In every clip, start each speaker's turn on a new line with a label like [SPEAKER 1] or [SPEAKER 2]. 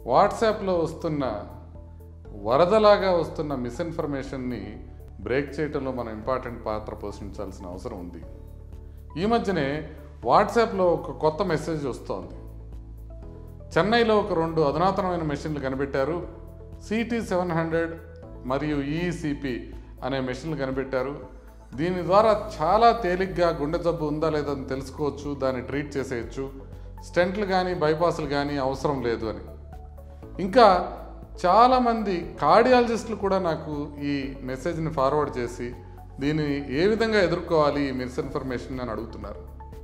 [SPEAKER 1] వాట్సాప్లో వస్తున్న వరదలాగా వస్తున్న మిస్ఇన్ఫర్మేషన్ని బ్రేక్ చేయడంలో మనం ఇంపార్టెంట్ పాత్ర పోషించాల్సిన అవసరం ఉంది ఈ మధ్యనే వాట్సాప్లో ఒక కొత్త మెసేజ్ వస్తోంది చెన్నైలో ఒక రెండు అధునాతనమైన మెషిన్లు కనిపెట్టారు సిటీ సెవెన్ హండ్రెడ్ మరియు ఈఈసిపి అనే మెషిన్లు కనిపెట్టారు దీని ద్వారా చాలా తేలిగ్గా గుండె జబ్బు ఉందా లేదా అని తెలుసుకోవచ్చు దాన్ని ట్రీట్ చేసేయచ్చు స్టెంట్లు కానీ బైపాస్లు కానీ అవసరం లేదు అని ఇంకా చాలామంది కార్డియాలజిస్టులు కూడా నాకు ఈ మెసేజ్ని ఫార్వర్డ్ చేసి దీన్ని ఏ విధంగా ఎదుర్కోవాలి ఈ మిస్ఇన్ఫర్మేషన్ అని అడుగుతున్నారు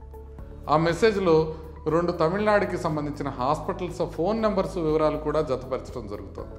[SPEAKER 1] ఆ మెసేజ్లో రెండు తమిళనాడుకి సంబంధించిన హాస్పిటల్స్ ఫోన్ నెంబర్స్ వివరాలు కూడా జతపరచడం జరుగుతుంది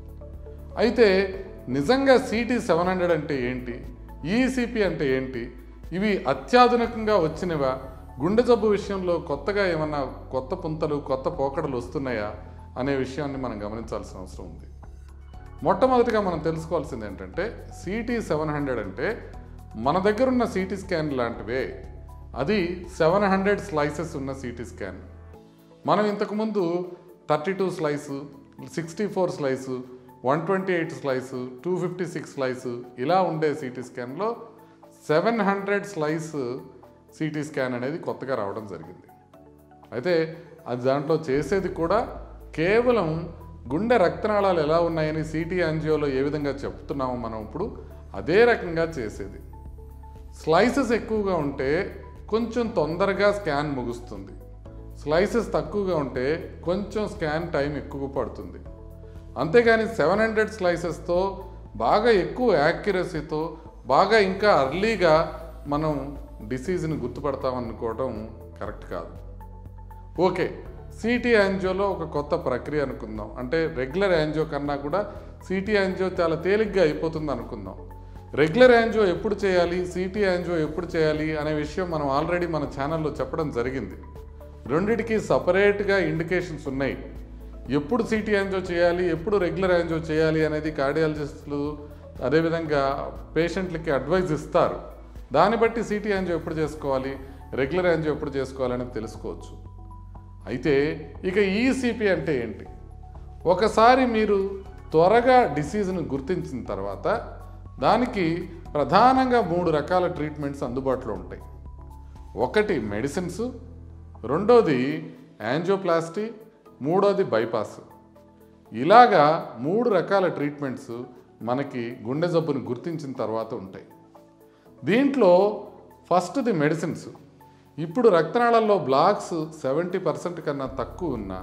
[SPEAKER 1] అయితే నిజంగా సిటీ సెవెన్ హండ్రెడ్ అంటే ఏంటి ఈసీపీ అంటే ఏంటి ఇవి అత్యాధునికంగా వచ్చినవా గుండె జబ్బు విషయంలో కొత్తగా ఏమన్నా కొత్త పుంతలు కొత్త పోకడలు వస్తున్నాయా అనే విషయాన్ని మనం గమనించాల్సిన అవసరం ఉంది మొట్టమొదటిగా మనం తెలుసుకోవాల్సింది ఏంటంటే సిటీ సెవెన్ హండ్రెడ్ అంటే మన దగ్గర ఉన్న సిటీ స్కాన్ లాంటివే అది సెవెన్ హండ్రెడ్ స్లైసెస్ ఉన్న సిటీ స్కాన్ మనం ఇంతకుముందు thirty two slice sixty four slice one twenty eight slice two fifty six slice ఇలా ఉండే సిటీ స్కాన్లో seven hundred slice CT scan అనేది కొత్తగా రావడం జరిగింది అయితే అది దాంట్లో చేసేది కూడా కేవలం గుండె రక్తనాళాలు ఎలా ఉన్నాయని సిటీ యాంజియోలో ఏ విధంగా చెప్తున్నామో మనం ఇప్పుడు అదే రకంగా చేసేది స్లైసెస్ ఎక్కువగా ఉంటే కొంచెం తొందరగా స్కాన్ ముగుస్తుంది స్లైసెస్ తక్కువగా ఉంటే కొంచెం స్కాన్ టైం ఎక్కువ పడుతుంది అంతేగాని సెవెన్ హండ్రెడ్ స్లైసెస్తో బాగా ఎక్కువ యాక్యురసీతో బాగా ఇంకా అర్లీగా మనం డిసీజ్ని గుర్తుపడతామనుకోవడం కరెక్ట్ కాదు ఓకే సిటీ యాంజియోలో ఒక కొత్త ప్రక్రియ అనుకుందాం అంటే రెగ్యులర్ యాంజియో కన్నా కూడా సిటీ యాంజియో చాలా తేలిగ్గా అయిపోతుంది అనుకుందాం రెగ్యులర్ యాంజియో ఎప్పుడు చేయాలి సిటీ యాంజియో ఎప్పుడు చేయాలి అనే విషయం మనం ఆల్రెడీ మన ఛానల్లో చెప్పడం జరిగింది రెండిటికి సపరేట్గా ఇండికేషన్స్ ఉన్నాయి ఎప్పుడు సిటీ యాంజియో చేయాలి ఎప్పుడు రెగ్యులర్ యాంజియో చేయాలి అనేది కార్డియాలజిస్టులు అదేవిధంగా పేషెంట్లకి అడ్వైజ్ ఇస్తారు దాన్ని బట్టి సిటీ యాంజియో ఎప్పుడు చేసుకోవాలి రెగ్యులర్ యాంజియో ఎప్పుడు చేసుకోవాలని తెలుసుకోవచ్చు అయితే ఇక ఈసీపీ అంటే ఏంటి ఒకసారి మీరు త్వరగా డిసీజ్ను గుర్తించిన తర్వాత దానికి ప్రధానంగా మూడు రకాల ట్రీట్మెంట్స్ అందుబాటులో ఉంటాయి ఒకటి మెడిసిన్స్ రెండోది యాంజియోప్లాస్టీ మూడోది బైపాస్ ఇలాగా మూడు రకాల ట్రీట్మెంట్స్ మనకి గుండె జబ్బును గుర్తించిన తర్వాత ఉంటాయి దీంట్లో ఫస్ట్ది మెడిసిన్స్ ఇప్పుడు రక్తనాళాల్లో బ్లాక్స్ సెవెంటీ పర్సెంట్ కన్నా తక్కువ ఉన్నా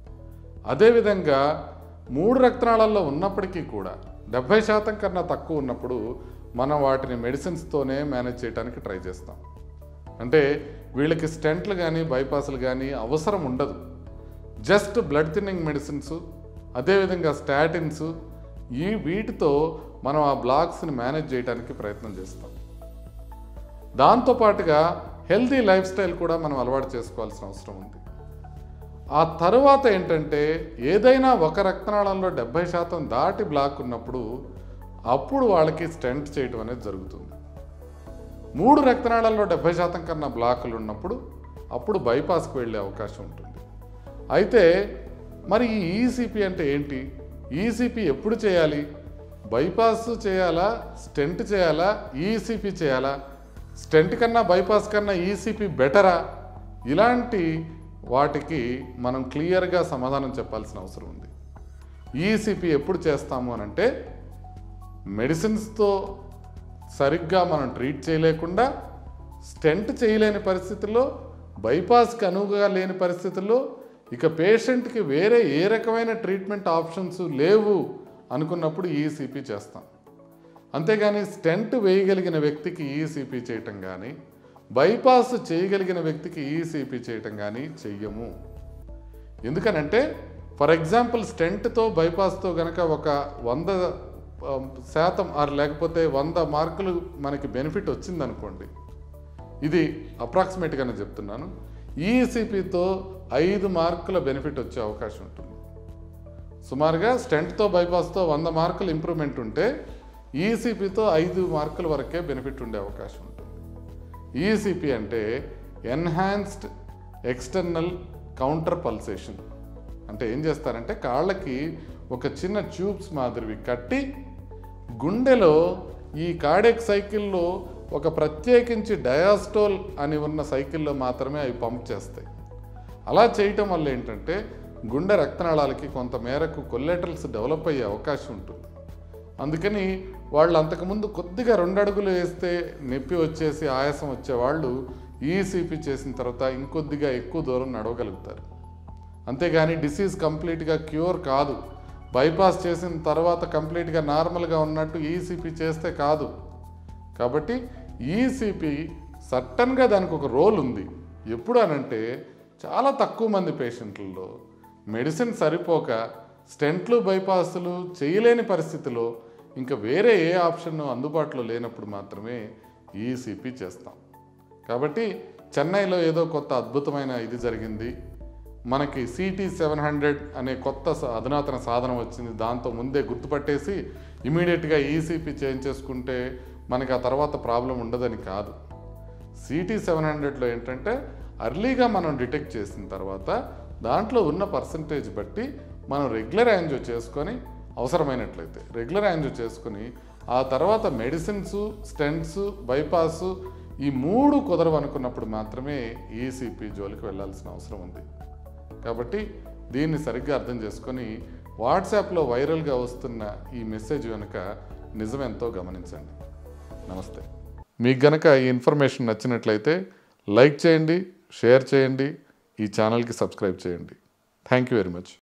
[SPEAKER 1] అదేవిధంగా మూడు రక్తనాళాల్లో ఉన్నప్పటికీ కూడా డెబ్భై శాతం కన్నా తక్కువ ఉన్నప్పుడు మనం వాటిని మెడిసిన్స్తోనే మేనేజ్ చేయడానికి ట్రై చేస్తాం అంటే వీళ్ళకి స్టెంట్లు కానీ బైపాస్లు కానీ అవసరం ఉండదు జస్ట్ బ్లడ్ థిన్నింగ్ మెడిసిన్స్ అదేవిధంగా స్టాటిన్స్ ఈ వీటితో మనం ఆ బ్లాక్స్ని మేనేజ్ చేయడానికి ప్రయత్నం చేస్తాం దాంతోపాటుగా హెల్తీ లైఫ్ స్టైల్ కూడా మనం అలవాటు చేసుకోవాల్సిన అవసరం ఉంది ఆ తరువాత ఏంటంటే ఏదైనా ఒక రక్తనాళంలో డెబ్భై శాతం దాటి బ్లాక్ ఉన్నప్పుడు అప్పుడు వాళ్ళకి స్టెంట్ చేయడం అనేది జరుగుతుంది మూడు రక్తనాళాల్లో డెబ్భై శాతం కన్నా బ్లాకులు ఉన్నప్పుడు అప్పుడు బైపాస్కి వెళ్ళే అవకాశం ఉంటుంది అయితే మరి ఈ ఈసీపీ అంటే ఏంటి ఈసీపీ ఎప్పుడు చేయాలి బైపాస్ చేయాలా స్టెంట్ చేయాలా ఈసీపీ చేయాలా స్టెంట్ కన్నా బైపాస్ కన్నా ఈసీపీ బెటరా ఇలాంటి వాటికి మనం క్లియర్గా సమాధానం చెప్పాల్సిన అవసరం ఉంది ఈసీపీ ఎప్పుడు చేస్తాము అని అంటే మెడిసిన్స్తో సరిగ్గా మనం ట్రీట్ చేయలేకుండా స్టెంట్ చేయలేని పరిస్థితుల్లో బైపాస్కి అనువుగా లేని పరిస్థితుల్లో ఇక పేషెంట్కి వేరే ఏ రకమైన ట్రీట్మెంట్ ఆప్షన్స్ లేవు అనుకున్నప్పుడు ఈసీపీ చేస్తాం అంతేగాని స్టెంట్ వేయగలిగిన వ్యక్తికి ఈసీపీ చేయటం కానీ బైపాస్ చేయగలిగిన వ్యక్తికి ఈసీపీ చేయటం కానీ చెయ్యము ఎందుకనంటే ఫర్ ఎగ్జాంపుల్ స్టెంట్తో బైపాస్తో గనక ఒక వంద ఆ, శాతం ఆర్ లేకపోతే వంద మార్కులు మనకి బెనిఫిట్ వచ్చిందనుకోండి ఇది అప్రాక్సిమేట్గానే చెప్తున్నాను ఈసీపీతో ఐదు మార్కుల బెనిఫిట్ వచ్చే అవకాశం ఉంటుంది సుమారుగా స్టెంట్తో బైపాస్తో వంద మార్కులు ఇంప్రూవ్మెంట్ ఉంటే ఈసీపీతో ఐదు మార్కుల వరకే బెనిఫిట్ ఉండే అవకాశం ఉంటుంది ఈసీపీ అంటే ఎన్హాన్స్డ్ ఎక్స్టర్నల్ కౌంటర్ పల్సేషన్ అంటే ఏం చేస్తారంటే కాళ్ళకి ఒక చిన్న ట్యూబ్స్ మాదిరివి కట్టి గుండెలో ఈ కార్డియక్ సైకిల్లో ఒక ప్రత్యేకించి డయాస్టోల్ అని ఉన్న సైకిల్లో మాత్రమే అవి పంప్ చేస్తాయి అలా చేయటం వల్ల ఏంటంటే గుండె రక్తనాళాలకి కొంత మేరకు కొల్లెటరల్స్ డెవలప్ అయ్యే అవకాశం ఉంటుంది అందుకని వాళ్ళు అంతకుముందు కొద్దిగా రెండు అడుగులు వేస్తే నొప్పి వచ్చేసి ఆయాసం వచ్చేవాళ్ళు ఈసీపీ చేసిన తర్వాత ఇంకొద్దిగా ఎక్కువ దూరం నడవగలుగుతారు అంతేగాని డిసీజ్ కంప్లీట్గా క్యూర్ కాదు బైపాస్ చేసిన తర్వాత కంప్లీట్గా నార్మల్గా ఉన్నట్టు ఈసీపీ చేస్తే కాదు కాబట్టి ఈసీపీ సట్టన్గా దానికి ఒక రోల్ ఉంది ఎప్పుడు అనంటే చాలా తక్కువ మంది పేషెంట్లలో మెడిసిన్ సరిపోక స్టెంట్లు బైపాసులు చేయలేని పరిస్థితిలో ఇంకా వేరే ఏ ఆప్షన్ అందుబాటులో లేనప్పుడు మాత్రమే ఈసీపీ చేస్తాం కాబట్టి చెన్నైలో ఏదో కొత్త అద్భుతమైన ఇది జరిగింది మనకి సిటీ సెవెన్ హండ్రెడ్ అనే కొత్త స- అధునాతన సాధనం వచ్చింది దాంతో ముందే గుర్తుపట్టేసి ఇమీడియట్గా ఈసీపీ చేంజ్ చేసుకుంటే మనకి ఆ తర్వాత ప్రాబ్లం ఉండదని కాదు సిటీ సెవెన్ హండ్రెడ్లో ఏంటంటే అర్లీగా మనం డిటెక్ట్ చేసిన తర్వాత దాంట్లో ఉన్న పర్సంటేజ్ బట్టి మనం రెగ్యులర్ యాంజో చేసుకొని అవసరమైనట్లయితే రెగ్యులర్ యాంజో చేసుకొని ఆ తర్వాత మెడిసిన్స్ స్టెంట్స్ బైపాస్ ఈ మూడు కుదరవు అనుకున్నప్పుడు మాత్రమే ఈసీపీ జోలికి వెళ్ళాల్సిన అవసరం ఉంది కాబట్టి దీన్ని సరిగ్గా అర్థం చేసుకొని వాట్సాప్లో వైరల్గా వస్తున్న ఈ మెసేజ్ వెనుక నిజమెంతో గమనించండి నమస్తే మీకు గనక ఈ ఇన్ఫర్మేషన్ నచ్చినట్లయితే లైక్ చేయండి షేర్ చేయండి ఈ ఛానల్కి సబ్స్క్రైబ్ చేయండి థ్యాంక్ యూ వెరీ మచ్